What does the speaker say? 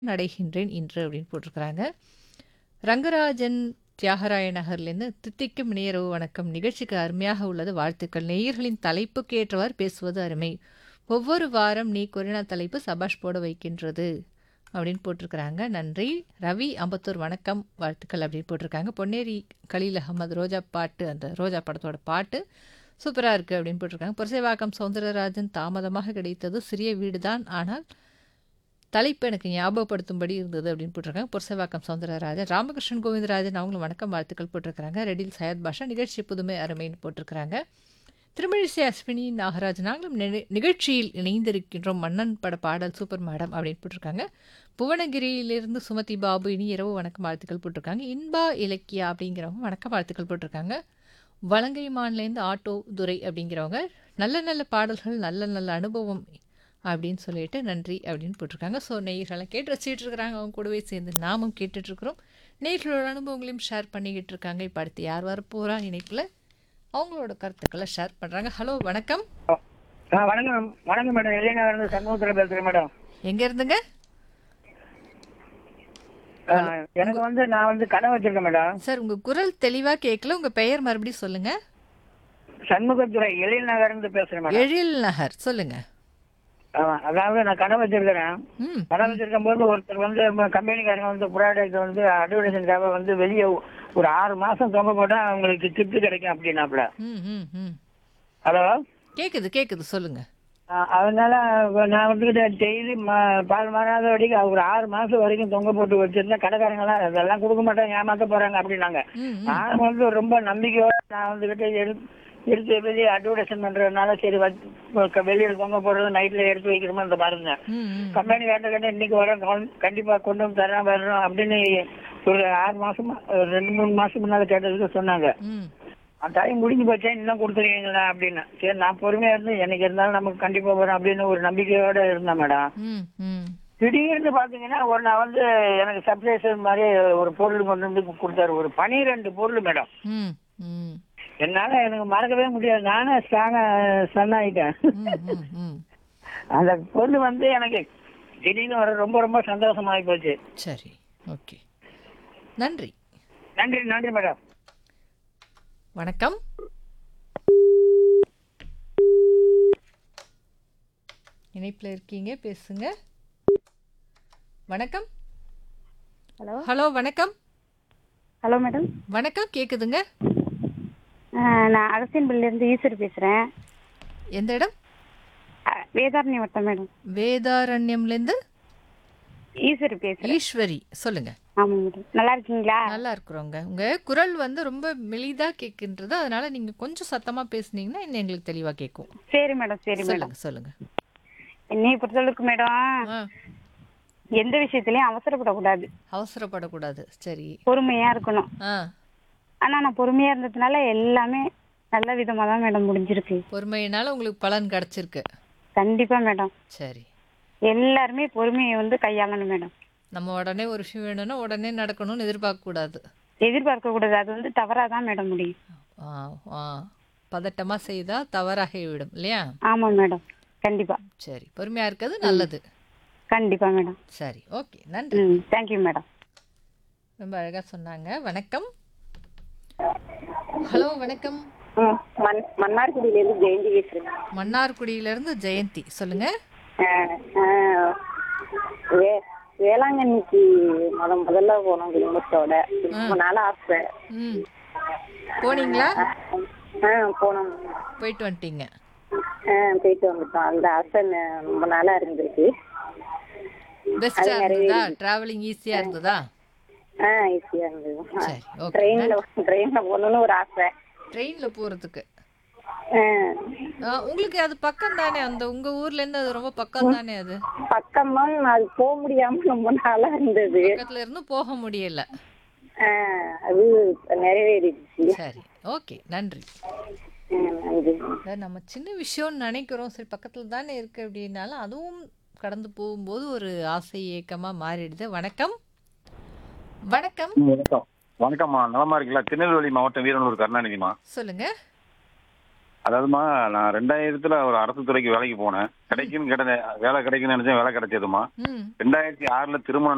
அடைகின்றேன் இன்று அப்படின்னு போட்டிருக்கிறாங்க ரங்கராஜன் தியாகராய நகர்லேருந்து தித்திக்கும் நேரவு வணக்கம் நிகழ்ச்சிக்கு அருமையாக உள்ளது வாழ்த்துக்கள் நேயர்களின் தலைப்புக்கு ஏற்றவாறு பேசுவது அருமை ஒவ்வொரு வாரம் நீ கொரினா தலைப்பு சபாஷ் போட வைக்கின்றது அப்படின்னு போட்டிருக்கிறாங்க நன்றி ரவி அம்பத்தூர் வணக்கம் வாழ்த்துக்கள் அப்படின்னு போட்டிருக்காங்க பொன்னேரி கலீல் அகமது ரோஜா பாட்டு அந்த ரோஜா படத்தோட பாட்டு சூப்பராக இருக்குது அப்படின்னு போட்டிருக்காங்க புரசைவாக்கம் சௌந்தரராஜன் தாமதமாக கிடைத்தது சிறிய வீடு தான் ஆனால் தலைப்பு எனக்கு ஞாபகப்படுத்தும்படி இருந்தது அப்படின்னு போட்டிருக்காங்க புரசைவாக்கம் சௌந்தரராஜன் ராமகிருஷ்ணன் கோவிந்தராஜன் அவங்களும் வணக்கம் வாழ்த்துக்கள் போட்டிருக்கிறாங்க ரெடில் சையத் பாஷா நிகழ்ச்சி புதுமை அருமைன்னு போட்டிருக்கிறாங்க திருமழிசை அஸ்வினி நாகராஜ் நாங்களும் நி- நிகழ்ச்சியில் இணைந்திருக்கின்றோம் மன்னன் பட பாடல் சூப்பர் மேடம் அப்படின்னு போட்டிருக்காங்க புவனகிரியிலிருந்து சுமதி பாபு இனி இரவு வணக்கம் வாழ்த்துக்கள் போட்டிருக்காங்க இன்பா இலக்கியா அப்படிங்கிறவங்க வணக்கம் வாழ்த்துக்கள் போட்டிருக்காங்க வலங்கைமான்லேருந்து ஆட்டோ துரை அப்படிங்கிறவங்க நல்ல நல்ல பாடல்கள் நல்ல நல்ல அனுபவம் அப்படின்னு சொல்லிட்டு நன்றி அப்படின்னு போட்டிருக்காங்க ஸோ நெய்களெல்லாம் கேட்டு ரசிச்சுட்டு இருக்கிறாங்க அவங்க கூடவே சேர்ந்து நாமும் கேட்டுட்ருக்குறோம் நேர்களோட அனுபவங்களையும் ஷேர் பண்ணிக்கிட்டு இருக்காங்க இப்போ அடுத்து யார் வர போகிறா இணைப்பில் அவங்களோட கருத்துக்களை ஷேர் பண்ணுறாங்க ஹலோ வணக்கம் ஆ வணக்கம் வணக்கம் மேடம் எல்லைனா இருந்து சண்முகத்தில் பேசுகிறேன் மேடம் எங்கே இருந்துங்க ஆ, எனக்கு வந்து நான் வந்து கடை வச்சிருக்கேன் மேடம் சார் உங்கள் குரல் தெளிவாக கேட்கல உங்கள் பெயர் மறுபடியும் சொல்லுங்கள் சண்முகத்துறை எழில் நகர் இருந்து பேசுறேன் மேடம் எழில் நகர் சொல்லுங்கள் ஆமா அதாவது நான் கடை வச்சிருக்கிறேன் ம் கடை வச்சிருக்கும் போது ஒருத்தர் வந்து நம்ம கம்பெனிக்காரங்க வந்து ப்ராடக்ட் வந்து அட்வர்டைஸுக்காக வந்து வெளியே ஒரு ஆறு மாசம் தொங்க போட்டா அவங்களுக்கு கிஃப்ட் கிடைக்கும் அப்படின்னாப்புல ம் ம் ம் ஹலோ கேட்குது கேட்குது சொல்லுங்கள் ஆ, அதனால நான் வந்துக்கிட்ட டெய்லி பால் மாறாத வரைக்கும் ஒரு ஆறு மாசம் வரைக்கும் தொங்க போட்டு வச்சிருந்தேன் கடைக்காரங்களாம் இதெல்லாம் கொடுக்க மாட்டாங்க ஏமாத்த போறாங்க அப்படின்னாங்க ம் ம் நான் வந்து ரொம்ப நம்பிக்கையோட நான் வந்துகிட்டு எடுத்து எடுத்து வெளியே அட்வர்டைஸ்மெண்ட் பண்றதுனால சரி வச்சு வெளியில் தொங்க போடுறது நைட்ல எடுத்து வைக்கிறோமோ இந்த பாருங்க ம் ம் கம்பெனி கேட்ட கேட்ட இன்னைக்கு வரோம் கவன்- கண்டிப்பா கொண்டு வந்து தரேன் வர்றோம் அப்படின்னு ஒரு ஆறு மாசமா ஒரு ரெண்டு மூணு மாசம் முன்னால கேட்டதுக்கு சொன்னாங்க ம் அந்த டைம் முடிஞ்சு போச்சா இன்னும் கொடுத்துருக்கீங்களா அப்படின்னு சரி நான் பொறுமையா இருந்து எனக்கு இருந்தாலும் நமக்கு கண்டிப்பா வரும் அப்படின்னு ஒரு நம்பிக்கையோட இருந்தேன் மேடம் ம் ம் திடீர்னு பாத்தீங்கன்னா ஒரு நான் வந்து எனக்கு சர்ப்ரைஸ் மாதிரி ஒரு பொருள் கொண்டு வந்து கொடுத்தாரு ஒரு பனிரெண்டு பொருள் மேடம் ம் ம் என்னால எனக்கு மறக்கவே முடியாது நானே ஸ்ட்ராங்கா சன் ஆயிட்டேன் ம் ம் ம் அந்த பொருள் வந்து எனக்கு திடீர்னு வர ரொம்ப ரொம்ப சந்தோஷமாகி போச்சு சரி ஓகே நன்றி நன்றி நன்றி மேடம் வணக்கம் இணைப்பில் இருக்கீங்க பேசுங்க வணக்கம் ஹலோ ஹலோ வணக்கம் ஹலோ மேடம் வணக்கம் கேக்குதுங்க நான் அகசியன்பள்ளியிலேருந்து ஈஸ்வரி பேசுகிறேன் எந்த இடம் வேதாரண்ய வட்டம் மேடம் வேதாரண்யம்லேருந்து ஈஸ்வரி பேசுகிறேன் ஈஸ்வரி சொல்லுங்க ஆமாம் மேடம் நல்லா இருக்கீங்களா நல்லா இருக்கிறோங்க உங்க குரல் வந்து ரொம்ப மெலிதா கேட்கின்றது அதனால நீங்க கொஞ்சம் சத்தமா பேசுனீங்கன்னா இன்னும் எங்களுக்கு தெளிவா கேட்கும் சரி மேடம் சரி மேடம் சொல்லுங்க சொல்லுங்க என்னைய பொறுத்தளவுக்கு மேடம் ஆ, எந்த விஷயத்துலையும் அவசரப்படக்கூடாது அவசரப்படக்கூடாது சரி பொறுமையாக இருக்கணும் ஆ ஆனால் நான் பொறுமையாக இருந்ததுனால எல்லாமே நல்ல விதமாக தான் மேடம் முடிஞ்சிருக்கு பொறுமையினால உங்களுக்கு பலன் கிடைச்சிருக்கு கண்டிப்பாக மேடம் சரி எல்லாருமே பொறுமையை வந்து கையாளணும் மேடம் நம்ம உடனே ஒரு விஷயம் வேணும்னா உடனே நடக்கணும்னு எதிர்பார்க்க கூடாது எதிர்பார்க்கக்கூடாது அது வந்து தவறாக தான் மேடம் முடியும் ஆ ஆ பதட்டமா செய்தா தவறாகிவிடும் இல்லையா ஆமாம் மேடம் கண்டிப்பாக சரி பொறுமையா இருக்கிறது நல்லது கண்டிப்பாக மேடம் சரி ஓகே நன்றி ம் தேங்க்யூ மேடம் ரொம்ப அழகா சொன்னாங்க வணக்கம் ஹலோ வணக்கம் மண் மன்னார்குடியிலேருந்து ஜெயந்தி பேசுகிறேன் மன்னார்குடியிலிருந்து ஜெயந்தி சொல்லுங்க வே வேளாங்கண்ணிக்கு முத முதல்ல போனோம் குடும்பத்தோட ரொம்ப நாள் ஆசை ம் போனீங்களா ஆ போனோம் போயிட்டு வந்துட்டீங்க ஆ போயிட்டு வந்துட்டோம் அந்த ஆசை ந- ரொம்ப நாளா இருந்திருக்கு பெஸ்டா இருந்ததா டிராவலிங் ஈஸியா இருந்ததா ஆ ஈஸியா இருந்தது சரி ஓகே ட்ரெயின்ல ட்ரெயின்ல போகணும்னு ஒரு ஆசை ட்ரெயின்ல போறதுக்கு ஆ, ஆ, உங்களுக்கு அது பக்கம் தானே அந்த உங்க ஊர்ல இருந்து அது ரொம்ப பக்கம் தானே அது பக்கமா அது போக முடியாம ரொம்ப நாளா இருந்தது பக்கத்துல இருந்து போக முடியல ஆ, அது நிறைவேறிடுச்சு சரி ஓகே நன்றி ஆ, நன்றி அதாவது நம்ம சின்ன விஷயம்னு நினைக்கிறோம் சரி பக்கத்துல தானே இருக்கு அப்படின்னாலும் அதுவும் கடந்து போகும்போது ஒரு ஆசை ஏக்கமா மாறிடுது வணக்கம் வணக்கம் வணக்கம் வணக்கம்மா நலமா இருக்கீங்களா திருநெல்வேலி மாவட்டம் வீரனூர் கருணாநிதிமா சொல்லுங்க அதாவதுமா நான் ரெண்டாயிரத்துல ஒரு அரசு துறைக்கு வேலைக்கு போனேன் கிடைக்குன்னு கிடை வேலை கிடைக்குன்னு நினைச்சேன் வேலை கிடைச்சதுமா ம் ரெண்டாயிரத்தி ஆறுல திருமணம்